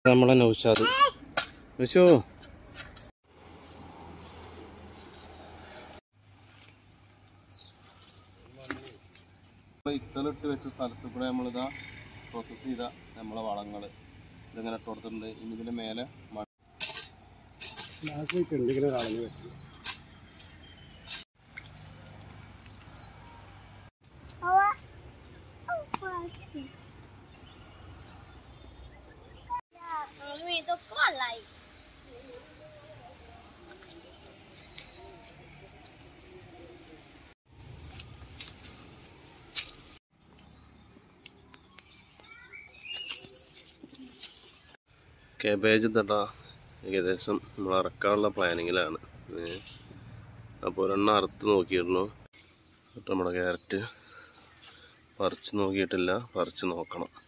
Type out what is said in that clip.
നമ്മളെ നൗഷാദ് വിഷു ഇത്തലിട്ട് വെച്ച സ്ഥലത്ത് കൂടെ നമ്മളിതാ പ്രോസസ്സ് ചെയ്ത നമ്മളെ വളങ്ങൾ ഇതിങ്ങനെ ഇട്ട് കൊടുത്തിട്ടുണ്ട് ഇനി ഇതിന് മേലെ മ- എന്തെങ്കിലും കളഞ്ഞു വെച്ചു ഇതൊക്കെ വള്ളായി കാബേജ് തട്ടാ ഏകദേശം നമ്മൾ ഇറക്കാനുള്ള പ്ലാനിങ്ങിലാണ് അപ്പോൾ ഒരെണ്ണം അറുത്ത് നോക്കിയിരുന്നു എന്നിട്ട് നമ്മുടെ ക്യാരറ്റ് പറിച്ച് നോക്കിയിട്ടില്ല പറിച്ച് നോക്കണം